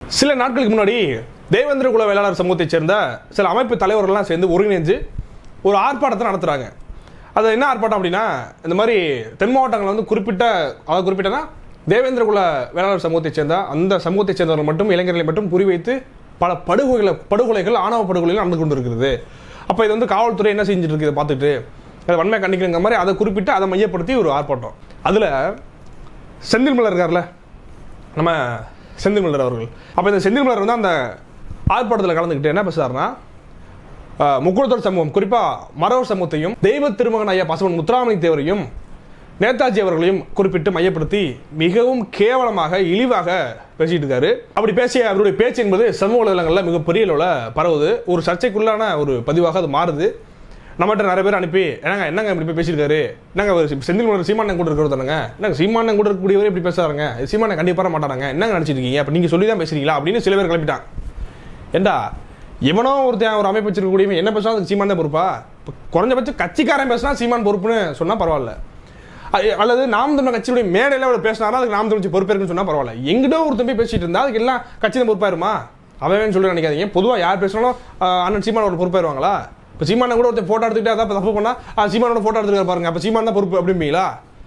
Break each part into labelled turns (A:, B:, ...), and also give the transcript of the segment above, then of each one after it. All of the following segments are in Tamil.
A: சில நாட்களுக்கு முன்னாடி தேவேந்திர குல வேளாளர் சமூகத்தைச் சேர்ந்த சில அமைப்பு தலைவர்கள்லாம் சேர்ந்து ஒருங்கிணைஞ்சு ஒரு ஆர்ப்பாட்டத்தை நடத்துகிறாங்க அது என்ன ஆர்ப்பாட்டம் அப்படின்னா இந்த மாதிரி தென் மாவட்டங்களில் வந்து குறிப்பிட்ட அதாவது குறிப்பிட்டனா தேவேந்திர குல வேளாளர் சமூகத்தைச் சேர்ந்த அந்த சமூகத்தைச் சேர்ந்தவர்கள் மட்டும் இளைஞர்களை மட்டும் குறிவைத்து பல படுகொலை படுகொலைகள் ஆணவ படுகொலைகள் நடந்து கொண்டு இருக்கிறது அப்போ இது வந்து காவல்துறை என்ன செஞ்சுட்டு இருக்குது பார்த்துட்டு அதை வன்மை கண்டிக்கிற மாதிரி அதை குறிப்பிட்டு அதை மையப்படுத்தி ஒரு ஆர்ப்பாட்டம் அதில் செந்தில் மலர் இருக்கார்ல நம்ம செந்தில் மலர் அவர்கள் அப்போ இந்த செந்தில் மலர் வந்து அந்த ஆர்ப்பாட்டத்தில் கலந்துக்கிட்டு என்ன பேசுறாருன்னா அஹ், முக்குளத்தோர் சமூகம் குறிப்பாக மரவர் சமூகத்தையும் தெய்வ திருமகன் ஐயா பசுவன் முத்துராமலிங்க தேவரையும் நேதாஜி அவர்களையும் குறிப்பிட்டு மையப்படுத்தி மிகவும் கேவலமாக இழிவாக பேசிட்டு இருக்காரு அப்படி பேசிய அவருடைய பேச்சு என்பது சமூக வலைதளங்களில் மிகப்பெரிய அளவில் பரவுது ஒரு சர்ச்சைக்குள்ளான ஒரு பதிவாக அது மாறுது நம்மகிட்ட நிறைய பேர் அனுப்பி என்னங்க என்னங்க இப்படி போய் பேசியிருக்காரு என்னங்க அவர் செந்தில் மலர் சீமானன் கூட இருக்கிறது தானங்க என்னங்க சீமானன் கூட இருக்கக்கூடியவரே இப்படி பேசுறாங்க சீமானன் கண்டிப்பாக வர மாட்டாங்க என்னங்க நினச்சிட்டு இருக்கீங்க அப்போ நீங்கள் சொல்லி தான் பேசுறீங்களா அப்படின்னு சில பேர் கிளப்பிட்டான் ஏண்டா எவனோ ஒருத்தன் ஒரு அமைப்பு வச்சிருக்கக்கூடியவன் என்ன பேசினா அதுக்கு சீமான் தான் பொறுப்பா இப்போ குறைஞ்சபட்சம் கட்சிக்காரன் பேசினா சீமான் பொறுப்புன்னு சொன்னால் பரவாயில்ல அ- அல்லது நாம் தமிழ் கட்சியுடைய மேடையில் அவர் பேசினாரா அதுக்கு நாம் தமிழ் பொறுப்பேற்குன்னு சொன்னால் பரவாயில்ல எங்கிட்ட ஒருத்தன் போய் பேசிட்டு இருந்தா அதுக்கு எல்லாம் கட்சி தான் பொறுப்பாயிருமா அவன் சொல்லி நினைக்காதீங்க பொதுவாக யார் பேசினாலும் அஹ், அண்ணன் சீமான் ஒரு பொறுப்பாயிருவாங்களா இப்போ சீமானை கூட ஒருத்தன் ஃபோட்டோ எடுத்துக்கிட்டு அதான் தப்பு பண்ணா அஹ், சீமானோட ஃபோட்டோ எடுத்துக்கிற பாருங்க அப்போ சீமான் தான் பொறுப்பு அப்படிம்பீங்களா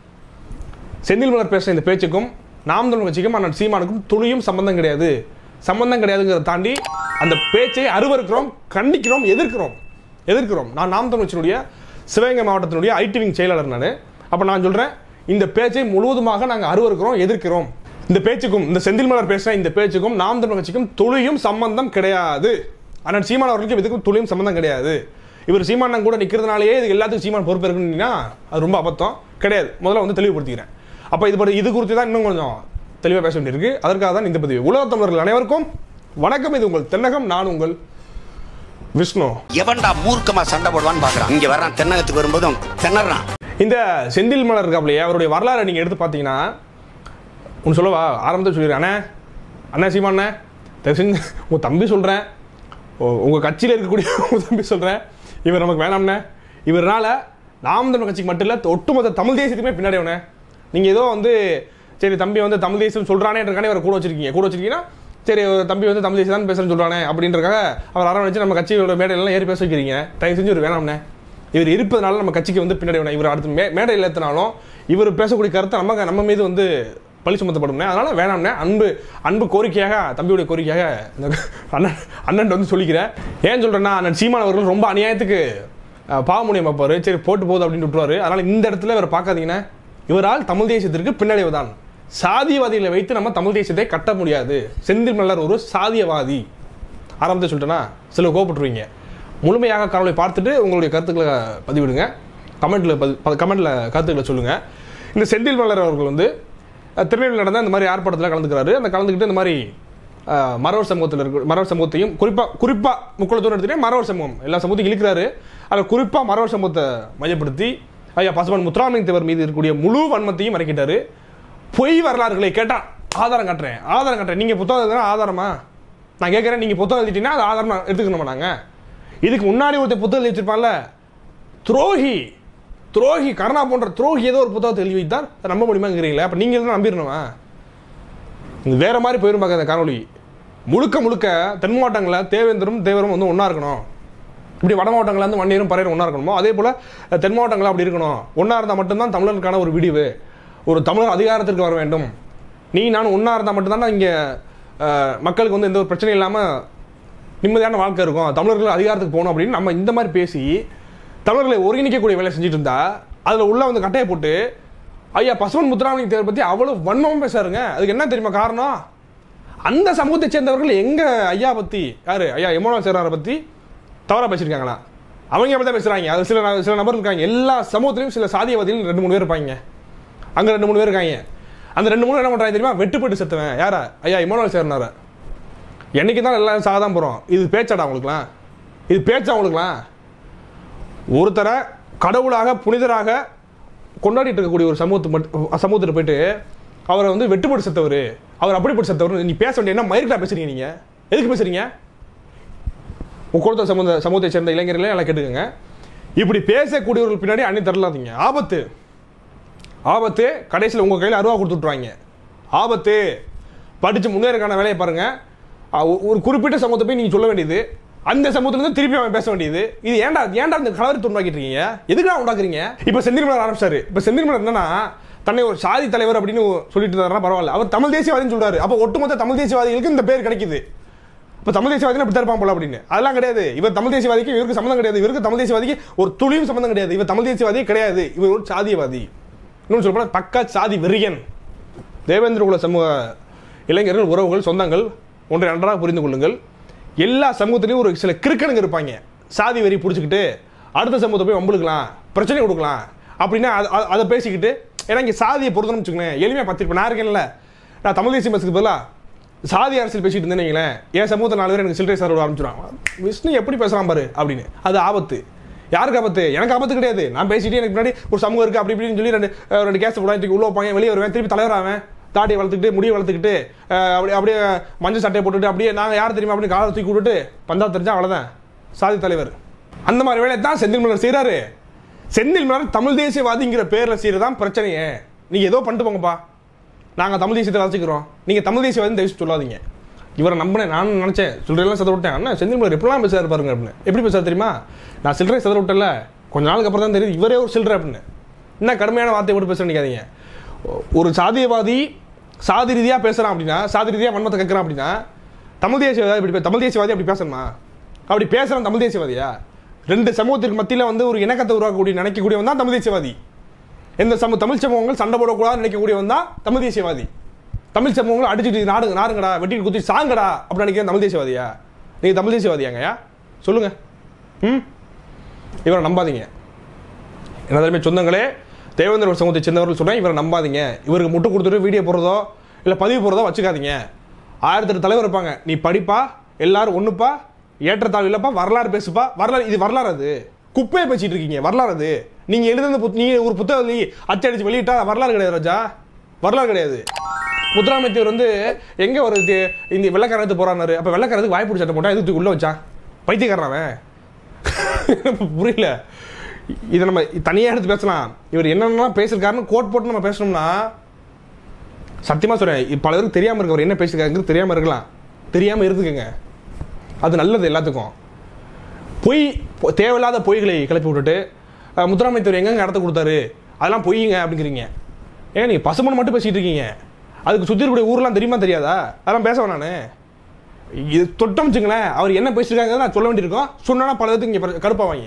A: செந்தில் மலர் பேசுகிற இந்த பேச்சுக்கும் நாம் தமிழ் கட்சிக்கும் அண்ணன் சீமானுக்கும் துளியும் சம்பந்தம் கிடையாது சம்பந்தம் கிடையாதுங்கிறத தாண்டி அந்த பேச்சை அருவருக்கிறோம் கண்டிக்கிறோம் எதிர்க்கிறோம் எதிர்க்கிறோம் நான் நாம் தமிழ் கட்சியினுடைய சிவகங்கை மாவட்டத்தினுடைய ஐடி விங் செயலாளர் நான் அப்போ நான் சொல்கிறேன் இந்த பேச்சை முழுவதுமாக நாங்கள் அருவருக்கிறோம் எதிர்க்கிறோம் இந்த பேச்சுக்கும் இந்த செந்தில் மலர் பேசுகிற இந்த பேச்சுக்கும் நாம் தமிழ் கட்சிக்கும் துளியும் சம்பந்தம் கிடையாது அண்ணன் சீமான் அவர்களுக்கும் இதுக்கும் துளியும் சம்பந்தம் கிடையாது இவர் சீமானன் கூட நிற்கிறதுனாலேயே இது எல்லாத்துக்கும் சீமான் பொறுப்பு இருக்குன்னா அது ரொம்ப அபத்தம் கிடையாது முதல்ல வந்து தெளிவுபடுத்திக்கிறேன் அப்போ இது படி இது குறித்து தான் இன்னும் கொஞ்சம் தெளிவாக பேச வேண்டியிருக்கு அதற்காக தான் இந்த பதிவு உலகத் தமிழர்கள் அனைவருக்கும் வணக்கம் இது உங்கள் தென்னகம் நான் உங்கள் விஷ்ணு
B: எவன்டா மூர்க்கமா சண்டை போடுவான்னு பாக்குறான் இங்க வர்றான் தென்னகத்துக்கு வரும்போதும் திணறான்
A: இந்த செந்தில் மலர் இருக்காப்லையே அவருடைய வரலாறை நீங்கள் எடுத்து பார்த்தீங்கன்னா ஒன்று சொல்லவா ஆரம்பத்தில் சொல்லிடுறேன் அண்ணே அண்ணா சீமாண்ணே தயவு செஞ்சு உங்கள் தம்பி சொல்கிறேன் உங்கள் கட்சியில் இருக்கக்கூடிய உங்கள் தம்பி சொல்கிறேன் இவர் நமக்கு வேணாம்ண்ணே இவரால் நாம் தமிழ் கட்சிக்கு மட்டும் இல்லை ஒட்டுமொத்த தமிழ் தேசியத்துக்குமே பின்னாடிவனே நீங்கள் ஏதோ வந்து சரி தம்பி வந்து தமிழ் தேசியம் சொல்கிறானேன்றக்கானே இவரை கூட வச்சிருக்கீங்க கூட வச்சிருக்கீங்கன்னா சரி ஒரு தம்பி வந்து தமிழ் தேசியம் தான் பேசுறேன்னு சொல்கிறானே அப்படின்றக்காக அவர் அரவணைச்சு நம்ம கட்சியோட மேடையிலலாம் ஏறி பேச வைக்கிறீங்க தயவு செஞ்சு ஒரு வேணாம்ண்ணே இவர் இருப்பதனால நம்ம கட்சிக்கு வந்து பின்னாடி வேணாம் இவர் அடுத்து மே மேடையில் ஏற்றினாலும் இவர் பேசக்கூடிய கருத்தை நம்ம நம்ம மீது வந்து பழி சுமத்தப்படும்னே அதனால வேணாம்னே அன்பு அன்பு கோரிக்கையாக தம்பியுடைய கோரிக்கையாக இந்த அண்ணன் அண்ணன் வந்து சொல்லிக்கிறேன் ஏன் சொல்றேன்னா அண்ணன் சீமான் அவர்கள் ரொம்ப அநியாயத்துக்கு அஹ், பாவமுனியம் பார்ப்பாரு சரி போட்டு போகுது அப்படின்னு விட்டுருவாரு அதனால இந்த இடத்துல இவரை பார்க்காதீங்கன்னா இவரால் தமிழ் தேசியத்திற்கு பின்னடைவு தான் சாதியவாதிகளை வைத்து நம்ம தமிழ் தேசியத்தை கட்ட முடியாது செந்தில் மல்லர் ஒரு சாதியவாதி ஆரம்பத்தை சொல்லிட்டேன்னா சில கோபப்பட்டுருவீங்க முழுமையாக காணொளி பார்த்துட்டு உங்களுடைய கருத்துக்களை பதிவிடுங்க கமெண்ட்டில் பதி கமெண்ட்டில் கருத்துக்களை சொல்லுங்கள் இந்த செந்தில் மலர் அவர்கள் வந்து அஹ், திருநெல்வேலியில் நடந்த இந்த மாதிரி ஆர்ப்பாட்டத்தில் கலந்துக்கிறாரு அந்த கலந்துக்கிட்டு இந்த மாதிரி அஹ், மறவர் சமூகத்தில் இருக்க மறவர் சமூகத்தையும் குறிப்பாக குறிப்பாக முக்குளத்தூர் எடுத்துகிட்டே மறவர் சமூகம் எல்லா சமூகத்தையும் இழுக்கிறாரு அதில் குறிப்பாக மறவர் சமூகத்தை மையப்படுத்தி ஐயா பசுமன் முத்துராமலிங்க தேவர் மீது இருக்கக்கூடிய முழு வன்மத்தையும் இறக்கிட்டாரு பொய் வரலாறுகளை கேட்டால் ஆதாரம் காட்டுறேன் ஆதாரம் காட்டுறேன் நீங்கள் புத்தகம் எழுதுனா ஆதாரமா நான் கேட்குறேன் நீங்கள் புத்தகம் எழுதிட்டீங்கன்னா அது ஆதாரமா எடுத்துக்கணுமா நாங்கள் இதுக்கு முன்னாடி ஒருத்தர் புத்தகம் எழுதி வச்சிருப்பான்ல துரோகி துரோகி கருணா போன்ற துரோகி ஏதோ ஒரு புத்தகத்தை எழுதி வைத்தார் அதை நம்ப முடியுமாங்கிறீங்களா அப்போ நீங்கள் தான் நம்பிடணுமா இது வேற மாதிரி போயிரும் பார்க்க இந்த காணொளி முழுக்க முழுக்க தென் மாவட்டங்களில் தேவேந்தரும் தேவரும் வந்து ஒன்றா இருக்கணும் இப்படி வட மாவட்டங்களில் வந்து வன்னியரும் பறையரும் ஒன்றா இருக்கணுமோ அதே போல் தென் மாவட்டங்களில் அப்படி இருக்கணும் ஒன்றா இருந்தால் மட்டும்தான் தமிழருக்கான ஒரு விடிவு ஒரு தமிழர் அதிகாரத்திற்கு வர வேண்டும் நீ நான் ஒன்றா இருந்தால் மட்டும்தான் இங்கே மக்களுக்கு வந்து எந்த ஒரு பிரச்சனையும் இல்லாமல் நிம்மதியான வாழ்க்கை இருக்கும் தமிழர்கள் அதிகாரத்துக்கு போகணும் அப்படின்னு நம்ம இந்த மாதிரி பேசி தமிழர்களை ஒருங்கிணைக்கக்கூடிய வேலை செஞ்சுட்டு இருந்தா அதில் உள்ள வந்து கட்டையை போட்டு ஐயா பசுவன் முத்துராமலிங்க தேவர் பற்றி அவ்வளோ வன்மமும் பேசாருங்க அதுக்கு என்ன தெரியுமா காரணம் அந்த சமூகத்தை சேர்ந்தவர்கள் எங்க ஐயா பற்றி யாரு ஐயா எமோனல் சேராரை பற்றி தவறாக பேசியிருக்காங்களா அவங்க அப்படி தான் பேசுகிறாங்க அது சில ந- சில நபர் இருக்காங்க எல்லா சமூகத்திலையும் சில சாதியவாதிகள் ரெண்டு மூணு பேர் இருப்பாங்க அங்கே ரெண்டு மூணு பேர் இருக்காங்க அந்த ரெண்டு மூணு என்ன பண்ணுறாங்க தெரியுமா வெட்டுப்பட்டு செத்துவன் யாரா ஐயா இமோனல் சேர்னாரா என்னைக்கு தான் எல்லாம் சாதான் போகிறோம் இது பேச்சாடா அவங்களுக்குலாம் இது பேச்சா அவங்களுக்குலாம் ஒருத்தரை கடவுளாக புனிதராக கொண்டாடிட்டு இருக்கக்கூடிய ஒரு சமூகத்து மட்டும் சமூகத்தில் போயிட்டு அவரை வந்து வெட்டுப்பட்டு செத்தவர் அவர் அப்படிப்பட்டு செத்தவர் நீ பேச வேண்டிய என்ன மயிர்கிட்ட பேசுறீங்க நீங்க எதுக்கு பேசுறீங்க உங்க கொடுத்த சமூக சமூகத்தை சேர்ந்த இளைஞர்களே எல்லாம் கேட்டுக்கோங்க இப்படி பேசக்கூடியவர்கள் பின்னாடி அண்ணி தரலாதீங்க ஆபத்து ஆபத்து கடைசியில் உங்கள் கையில் அருவா கொடுத்து விட்ருவாங்க ஆபத்து படித்து முன்னேறக்கான வேலையை பாருங்கள் அஹ், ஒரு குறிப்பிட்ட சமூகத்தை போய் நீங்கள் சொல்ல வேண்டியது அந்த சமூகத்திலிருந்து திருப்பி அவன் பேச வேண்டியது இது ஏன்டா ஏன்டா இந்த கலவரத்தை உண்டாக்கிட்டு இருக்கீங்க எதுக்குடா உண்டாக்குறீங்க இப்போ செந்தில்மலர் ஆரம்பிச்சாரு இப்போ செந்தில்மலர் என்னன்னா தன்னை ஒரு சாதி தலைவர் அப்படின்னு சொல்லிட்டு இருந்தாருன்னா பரவாயில்ல அவர் தமிழ் தேசியவாதின்னு சொல்றாரு அப்போ ஒட்டுமொத்த தமிழ் தேசியவாதிகளுக்கு இந்த பேர் கிடைக்குது இப்போ தமிழ் தேசியவாதி அப்படி இருப்பான் போல அப்படின்னு அதெல்லாம் கிடையாது இவர் தமிழ் தேசியவாதிக்கு இவருக்கு சம்மந்தம் கிடையாது இவருக்கு தமிழ் தேசியவாதிக்கு ஒரு துளியும் சம்மந்தம் கிடையாது இவர் தமிழ் தேசியவாதியே கிடையாது இவர் ஒரு சாதியவாதி இன்னொன்று சொல்ல பக்கா சாதி வெறியன் தேவேந்திர குல சமூக இளைஞர்கள் உறவுகள் சொந்தங்கள் ஒன்றை நன்றாக புரிந்து கொள்ளுங்கள் எல்லா சமூகத்திலையும் ஒரு சில கிறுக்கனுங்க இருப்பாங்க சாதி வெறி பிடிச்சிக்கிட்டு அடுத்த சமூகத்தை போய் வம்புழுக்கலாம் பிரச்சனை கொடுக்கலாம் அப்படின்னா அது- அது- அதை பேசிக்கிட்டு ஏன்னா இங்கே சாதியை பொறுத்தணும் வச்சுக்கோங்களேன் எளிமையாக பத்திருப்பேன் நான் இருக்கேன்ல நான் தமிழ் தேசிய பஸ்ஸுக்கு பதிலாக சாதி அரசியல் பேசிட்டு இருந்தேன்னு வைங்களேன் என் சமூகத்தை நாலு பேர் எனக்கு சில்லறை சார் ஆரம்பிச்சிடுவாங்க விஷ்ணு எப்படி பேசுறான் பாரு அப்படின்னு அது ஆபத்து யாருக்கு ஆபத்து எனக்கு ஆபத்து கிடையாது நான் பேசிட்டு எனக்கு முன்னாடி ஒரு சமூகம் இருக்கு அப்படி இப்படின்னு சொல்லி ரெண்டு அஹ், ரெண்டு கேஸ் போடுவேன் தூக்கி உள்ள வைப்பாங்க வெளியே வருவேன் திருப்பி தலைவர் ஆவேன் தாடியை வளர்த்துக்கிட்டு முடியை வளர்த்துக்கிட்டு அஹ், அப்படியே அப்படியே மஞ்சள் சட்டையை போட்டுட்டு அப்படியே நாங்கள் யார் தெரியுமா அப்படின்னு காலை தூக்கி விட்டுட்டு பந்தால் தெரிஞ்சா அவ்வளோதான் சாதி தலைவர் அந்த மாதிரி வேலையை தான் செந்தில் மலர் செய்கிறாரு செந்தில் மலர் தமிழ் தேசியவாதிங்கிற பேரில் செய்கிறது தான் பிரச்சனையே நீங்கள் ஏதோ பண்ணிட்டு போங்கப்பா நாங்கள் தமிழ் தேசியத்தை வச்சுக்கிறோம் நீங்கள் தமிழ் தேசியவாதி தயவு செஞ்சு சொல்லாதீங்க இவரை நம்பினேன் நானும் நினச்சேன் சில்லறையெல்லாம் சத விட்டேன் அண்ணா செந்தில் மலர் எப்படிலாம் பேசுறாரு பாருங்க அப்படின்னு எப்படி பேசுறாரு தெரியுமா நான் சில்லறை சத விட்டல கொஞ்ச நாளுக்கு அப்புறம் தான் தெரியுது இவரே ஒரு சில்லறை அப்படின்னு என்ன கடுமையான வார்த்தை போட்டு பேச நினைக்காதீங்க ஒரு சாதியவாதி சாதி ரீதியாக பேசுகிறான் அப்படின்னா சாதி ரீதியாக வன்மத்தை கேட்குறான் அப்படின்னா தமிழ் தேசியவாதி இப்படி பே- தமிழ் தேசியவாதி அப்படி பேசணுமா அப்படி பேசுகிறான் தமிழ் தேசியவாதியா ரெண்டு சமூகத்திற்கு மத்தியில் வந்து ஒரு இணக்கத்தை உருவாக்கக்கூடிய நினைக்கக்கூடியவன் தான் தமிழ் தேசியவாதி எந்த சமூக தமிழ் சமூகங்கள் சண்டை போடக்கூடாதுன்னு நினைக்கக்கூடியவன் தான் தமிழ் தேசியவாதி தமிழ் சமூகங்கள் அடிச்சுட்டு நாடுங்க நாடுங்கடா வெட்டிட்டு குத்தி சாங்கடா அப்படின்னு நினைக்கிற தமிழ் தேசியவாதியா நீங்கள் தமிழ் தேசியவாதியாங்கய்யா சொல்லுங்க ம் இவரை நம்பாதீங்க என்னதாலுமே சொந்தங்களே தேவேந்திர ஒரு சமூகத்தை சேர்ந்தவர்கள் சொல்றேன் இவரை நம்பாதீங்க இவருக்கு முட்டு கொடுத்துட்டு வீடியோ போடுறதோ இல்லை பதிவு போடுறதோ வச்சுக்காதீங்க ஆயிரத்தி எட்டு தலைவர் இருப்பாங்க நீ படிப்பா எல்லாரும் ஒண்ணுப்பா ஏற்றத்தாழ்வு இல்லப்பா வரலாறு பேசுப்பா வரலாறு இது வரலாறு அது குப்பையை பேசிட்டு இருக்கீங்க வரலாறு அது நீங்க எழுதுன புத் நீங்க ஒரு புத்தகத்தை அச்சடிச்சு வெளியிட்டா வரலாறு கிடையாது ராஜா வரலாறு கிடையாது முத்துராமத்தியர் வந்து எங்க ஒரு இது- இந்த வெள்ளக்காரத்து போறாரு அப்ப வெள்ளக்காரத்துக்கு வாய்ப்பு சட்டை போட்டா எதுக்கு உள்ள வச்சா பைத்தியக்காரன் அவன் புரியல இதை நம்ம தனியாக எடுத்து பேசலாம் இவர் என்னென்ன பேசியிருக்காருன்னு கோட் போட்டு நம்ம பேசணும்னா சத்தியமாக சொல்கிறேன் பல பேருக்கு தெரியாமல் இருக்கு அவர் என்ன பேசியிருக்காருங்கிறது தெரியாமல் இருக்கலாம் தெரியாமல் இருந்துக்குங்க அது நல்லது எல்லாத்துக்கும் பொய் பொ- தேவையில்லாத பொய்களை கிளப்பி விட்டுட்டு அஹ், முத்துராமலிங்கத்தேவர் எங்கெங்க இடத்த கொடுத்தாரு அதெல்லாம் பொய்யுங்க அப்படிங்கிறீங்க ஏங்க நீங்கள் பசுமன் மட்டும் பேசிகிட்டு இருக்கீங்க அதுக்கு சுற்றி இருக்கக்கூடிய ஊர்லாம் தெரியுமா தெரியாதா அதெல்லாம் பேச நான் இது தொட்டம் வச்சுங்களேன் அவர் என்ன பேசியிருக்காங்க நான் சொல்ல வேண்டியிருக்கோம் சொன்னா பல பேருக்கு இங்கே கடுப்பாவாங்க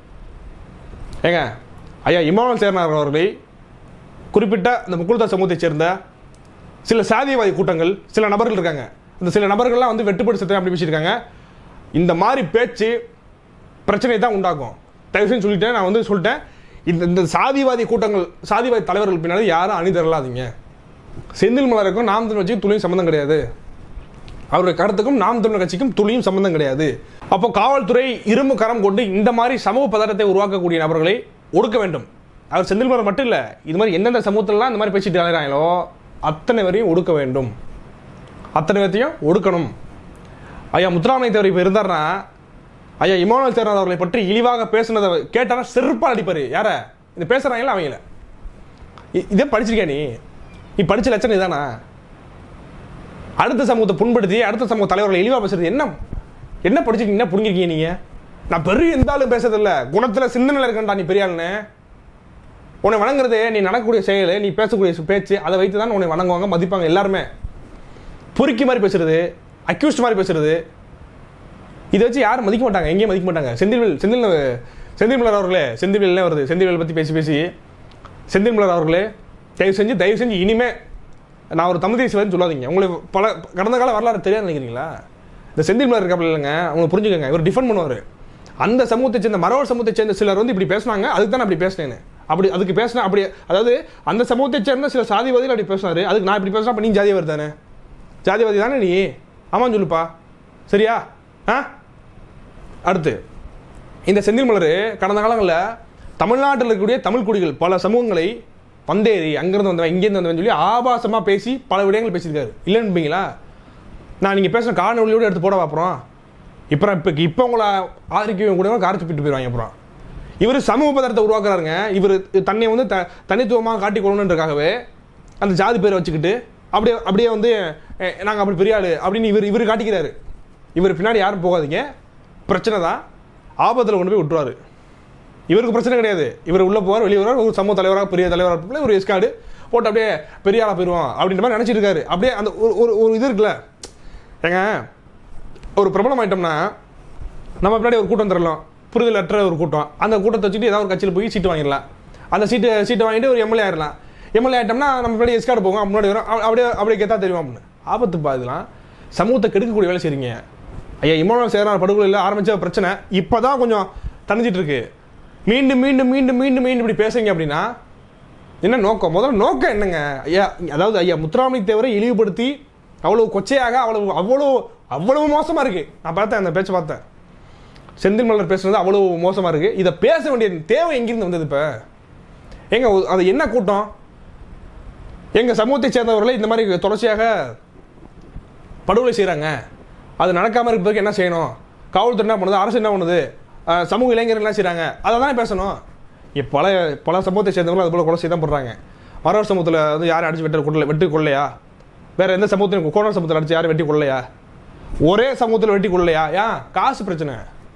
A: ஏங்க ஐயா இமானுவல் சேர்னார் அவர்களை குறிப்பிட்ட இந்த முக்குல்தா சமூகத்தைச் சேர்ந்த சில சாதியவாதி கூட்டங்கள் சில நபர்கள் இருக்காங்க இந்த சில நபர்கள்லாம் வந்து வெட்டுப்பட்டு சத்தம் அப்படி பேசியிருக்காங்க இந்த மாதிரி பேச்சு பிரச்சனை தான் உண்டாக்கும் தயவு செஞ்சு சொல்லிட்டேன் நான் வந்து சொல்லிட்டேன் இந்த இந்த சாதிவாதி கூட்டங்கள் சாதிவாதி தலைவர்கள் பின்னாடி யாரும் அணிதரலாதீங்க செந்தில் மலருக்கும் நாம் தமிழ் கட்சிக்கும் துளியும் சம்மந்தம் கிடையாது அவருடைய கருத்துக்கும் நாம் தமிழர் கட்சிக்கும் துளியும் சம்பந்தம் கிடையாது அப்போ காவல்துறை இரும்பு கரம் கொண்டு இந்த மாதிரி சமூக பதட்டத்தை உருவாக்கக்கூடிய நபர்களை ஒடுக்க வேண்டும் அவர் செந்தில் மலர் மட்டும் இல்லை இது மாதிரி எந்தெந்த சமூகத்திலலாம் இந்த மாதிரி பேசிட்டு அலைகிறாங்களோ அத்தனை வரையும் ஒடுக்க வேண்டும் அத்தனை பேர்த்தையும் ஒடுக்கணும் ஐயா முத்துராமலிங்க தேவர் இப்போ இருந்தார்னா ஐயா இமானுவல் சேர்னார் அவர்களை பற்றி இழிவாக பேசுனதை கேட்டானா செருப்பால் அடிப்பார் யார இந்த பேசுகிறாங்களா அவங்கள இ- இதே படிச்சிருக்கியா நீ நீ படிச்ச லட்சணம் இதானா அடுத்த சமூகத்தை புண்படுத்தி அடுத்த சமூக தலைவர்களை இழிவா பேசுறது என்ன என்ன படிச்சிருக்கீங்க என்ன புரிஞ்சிருக்கீங்க நீங்க நான் பெரிய எந்த ஆளும் பேசுறது இல்ல குணத்துல சிந்தனையில் இருக்கேன்டா நீ பெரிய ஆளுன்னு உன்னை வணங்குறது நீ நடக்கக்கூடிய செயல் நீ பேசக்கூடிய சு- பேச்சு அதை வைத்து தான் உன்னை வணங்குவாங்க மதிப்பாங்க எல்லாருமே பொறுக்கி மாதிரி பேசுறது அக்யூஸ்ட் மாதிரி பேசுறது இதை வச்சு யாரும் மதிக்க மாட்டாங்க எங்கேயும் மதிக்க மாட்டாங்க செந்தில்வேல் செந்தில் செந்தில் மலர் அவர்களே செந்தில்வேல் என்ன வருது செந்தில்வேல் பற்றி பேசி பேசி செந்தில் மலர் அவர்களே தயவு செஞ்சு தயவு செஞ்சு இனிமே நான் ஒரு தமிழ் தேசியவாதின்னு சொல்லாதீங்க உங்களுக்கு பல கடந்த கால வரலாறு தெரியாது நினைக்கிறீங்களா இந்த செந்தில் மலர் இருக்காப்புல இல்லைங்க அவங்க புரிஞ்சுக்கங்க இவர் டிஃபெண்ட் பண்ணுவார் அந்த சமூகத்தை சேர்ந்த மரவர் சமூகத்தை சேர்ந்த சிலர் வந்து இப்படி பேசுனாங்க அதுக்கு தான் நான் அப்படி பேசினேன் அப்படி அதுக்கு பேசினேன் அப்படி அதாவது அந்த சமூகத்தை சேர்ந்த சில சாதிவாதிகள் அப்படி பேசினாரு அதுக்கு நான் இப்படி பேசுனா அப்ப நீ ஜாதிவாதி தானே ஜாதிவாதி தானே நீ ஆமான்னு சொல்லுப்பா சரியா ஆ அடுத்து இந்த செந்தில் மலர் கடந்த காலங்களில் தமிழ்நாட்டில் இருக்கக்கூடிய தமிழ் குடிகள் பல சமூகங்களை பந்தேறி அங்கேருந்து வந்தவன் இங்கேருந்து வந்தவன் சொல்லி ஆபாசமாக பேசி பல விடயங்கள் பேசியிருக்காரு இல்லைன்னுப்பீங்களா நான் நீங்கள் பேசுகிற காணொலியோடு எடுத்து போட அப்புறம் இப்போ இப்போ இப்போ உங்களை ஆதரிக்கவும் கூட காரை துப்பிட்டு போயிடுவாங்க அப்புறம் இவர் சமூக பதார்த்தத்தை உருவாக்குறாருங்க இவர் தன்னை வந்து த தனித்துவமாக காட்டிக்கொள்ளணுன்றக்காகவே அந்த ஜாதி பேரை வச்சுக்கிட்டு அப்படியே அப்படியே வந்து நாங்கள் அப்படி பெரிய ஆளு அப்படின்னு இவர் இவர் காட்டிக்கிறாரு இவர் பின்னாடி யாரும் போகாதீங்க பிரச்சனை தான் ஆபத்தில் கொண்டு போய் விட்டுருவாரு இவருக்கு பிரச்சனை கிடையாது இவர் உள்ள போவார் வெளியே வருவார் ஒரு சமூக தலைவராக பெரிய தலைவராக இருப்பார் ஒரு எஸ்கார்டு போட்டு அப்படியே பெரிய ஆளாக போயிடுவோம் அப்படின்ற மாதிரி நினச்சிட்டு இருக்காரு அப்படியே அந்த ஒரு ஒரு ஒரு இது இருக்குல்ல ஏங்க ஒரு பிரபலம் ஆயிட்டோம்னா நம்ம பின்னாடி ஒரு கூட்டம் தரலாம் புரிதல் அற்ற ஒரு கூட்டம் அந்த கூட்டத்தை வச்சுட்டு ஏதாவது ஒரு கட்சியில் போய் சீட்டு வாங்கிடலாம் அந்த சீட்டு சீட்டை வாங்கிட்டு ஒரு எம்எல்ஏ ஆயிடலாம் எம்எல்ஏ ஆயிட்டோம்னா நம்ம முன்னாடி எஸ்கார்டு போகும் முன்னாடி வரும் அவ- அப்படியே அப்படியே கெத்தா தெரியும் அப்படின்னு ஆபத்து பா இதெல்லாம் சமூகத்தை கெடுக்கக்கூடிய வேலை செய்றீங்க ஐயா இமானுவல் சேரான படுகொலையில் ஆரம்பிச்ச பிரச்சனை இப்பதான் கொஞ்சம் தணிஞ்சிட்டு இருக்கு மீண்டும் மீண்டும் மீண்டும் மீண்டும் மீண்டும் இப்படி பேசுறீங்க அப்படின்னா என்ன நோக்கம் முதல்ல நோக்கம் என்னங்க ஐயா அதாவது ஐயா முத்துராமலிங்க தேவரை இழிவுபடுத்தி அவ்வளவு கொச்சையாக அவ்வளவு அவ்வளோ அவ்வளவு மோசமா இருக்கு நான் பார்த்தேன் அந்த பேச்சை பார்த்தேன் செந்தில் மலர் பேசுறது அவ்வளவு மோசமா இருக்கு இதை பேச வேண்டிய தேவை எங்கிருந்து வந்தது இப்ப எங்க ஒ- அது என்ன கூட்டம் எங்க சமூகத்தை சேர்ந்தவர்களை இந்த மாதிரி தொடர்ச்சியாக படுகொலை செய்றாங்க அது நடக்காம இருப்பதற்கு என்ன செய்யணும் காவல்துறை என்ன பண்ணுது அரசு என்ன பண்ணுது அஹ், சமூக இளைஞர்கள் என்ன செய்றாங்க அதை தான் பேசணும் இங்க பல பல சமூகத்தை சேர்ந்தவர்கள் அது போல கொலை செய்ய தான் போடுறாங்க மரவர் சமூகத்தில் வந்து யாரும் அடிச்சு வெட்ட கொள்ள வெட்டி கொள்ளையா வேற எந்த சமூகத்திலும் கோணர் சமூகத்தில் அடிச்சு யாரும் வெட்டி கொள்ளையா ஒரே சமூகத்தில் வெட்டி கொள்ளையா ஏன் காசு பிரச்சனை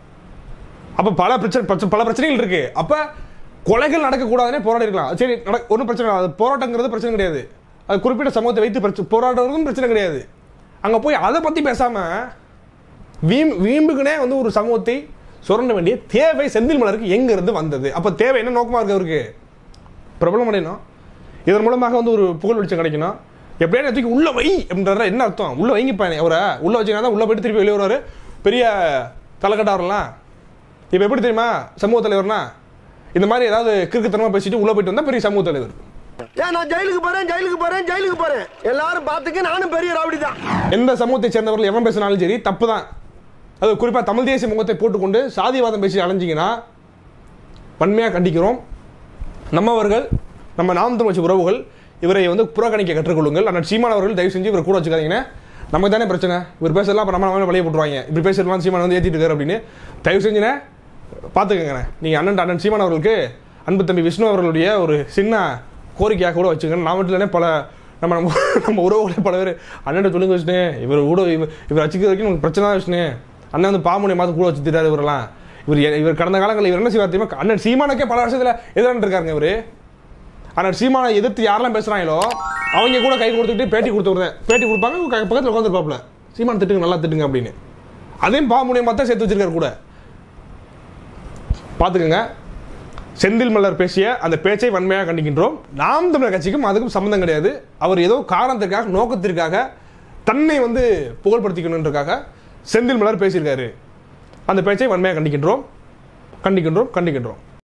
A: அப்ப பல பிரச்சனை பிரச்ச- பல பிரச்சனைகள் இருக்கு அப்ப கொலைகள் நடக்கக்கூடாதுன்னே போராடி இருக்கலாம் சரி நட ஒன்றும் பிரச்சனை இல்லை. அது போராட்டங்கிறது பிரச்சனை கிடையாது அது குறிப்பிட்ட சமூகத்தை வைத்து பிரச்சனை போராடுறதும் பிரச்சனை கிடையாது அங்க போய் அதை பத்தி பேசாம வீம் வீம்புக்குனே வந்து ஒரு சமூகத்தை சுரண்ட வேண்டிய தேவை செந்தில் மலருக்கு எங்க இருந்து வந்தது அப்ப தேவை என்ன நோக்கமா இருக்கு அவருக்கு பிரபலம் அடையணும் இதன் மூலமாக வந்து ஒரு புகழ் வெளிச்சம் கிடைக்கணும் எப்படியாவது தூக்கி உள்ள வை அப்படின்றத என்ன அர்த்தம் உள்ள வைங்க பாருங்க அவரை உள்ள வச்சீங்கன்னா தான் உள்ள போயிட்டு திருப்பி வெளியே வருவாரு பெரிய தலைக்கட்டா வரலாம் இப்போ எப்படி தெரியுமா சமூக தலைவர்னா இந்த மாதிரி ஏதாவது கிறுக்குத்தனமா பேசிட்டு உள்ள போயிட்டு வந்தா பெரிய சமூக தலைவர்
C: ஏன் நான் ஜெயிலுக்கு போறேன் ஜெயிலுக்கு போறேன் ஜெயிலுக்கு போறேன் எல்லாரும் பார்த்துக்க நானும் பெரிய ரவுடி தான்
A: எந்த சமூகத்தை சேர்ந்தவர்கள் எவன் பேசினாலும் சரி தப்பு தான் அது குறிப்பா தமிழ் தேசிய முகத்தை போட்டுக்கொண்டு சாதிவாதம் பேசி அலைஞ்சிங்கன்னா வன்மையாக கண்டிக்கிறோம் நம்மவர்கள் நம்ம நாம் தமிழ் வச்ச உறவுகள் இவரை வந்து புறக்கணிக்க கற்றுக்கொள்ளுங்கள் ஆனால் சீமான் அவர்கள் தயவு செஞ்சு இவர் கூட வச்சுக்காதீங்கன்னா நமக்கு தானே பிரச்சனை இவர் பேசலாம் அப்போ நம்ம நம்ம வழியை போட்டுருவாங்க இப்படி பேசுறதுலாம் சீமான் வந்து ஏற்றிட்டு இருக்காரு அப்படின்னு தயவு செஞ்சுனே பார்த்துக்கங்கண்ணே நீங்கள் அண்ணன் அண்ணன் சீமான் அவர்களுக்கு அன்பு தம்பி விஷ்ணு அவர்களுடைய ஒரு சின்ன கோரிக்கையாக கூட வச்சுக்கோங்க நான் மட்டும் இல்லைனே பல நம்ம நம்ம நம்ம உறவுகளே பல பேர் அண்ணன் சொல்லுங்க விஷ்ணு இவர் கூட இவர் இவர் வச்சுக்க வரைக்கும் நமக்கு பிரச்சனை தான் விஷ்ணு அண்ணன் வந்து பாமுனை மாதம் கூட வச்சு திட்டாரு இவரெல்லாம் இவர் எ- இவர் கடந்த காலங்களில் இவர் என்ன செய்வார் தெரியுமா அண்ணன் சீமானுக்கே பல வருஷத்துல எதிரான இருக்காருங்க இவரு ஆனால் சீமானை எதிர்த்து யாரெல்லாம் பேசுறாங்களோ அவங்க கூட கை கொடுத்துட்டு பேட்டி கொடுத்து பேட்டி கொடுப்பாங்க க- பக்கத்துல உட்காந்துருப்பாப்ல சீமான் திட்டுங்க நல்லா திட்டுங்க அப்படின்னு அதையும் பாமுனையமாக தான் சேர்த்து வச்சிருக்காரு கூட பார்த்துக்கோங்க செந்தில் மலர் பேசிய அந்த பேச்சை வன்மையாக கண்டிக்கின்றோம் நாம் தமிழர் கட்சிக்கும் அதுக்கும் சம்மந்தம் கிடையாது அவர் ஏதோ காரணத்திற்காக நோக்கத்திற்காக தன்னை வந்து புகழ்படுத்திக்கணுன்றக்காக செந்தில் மலர் பேசியிருக்காரு அந்த பேச்சை வன்மையாக கண்டிக்கின்றோம் கண்டிக்கின்றோம் கண்டிக்கின்றோம்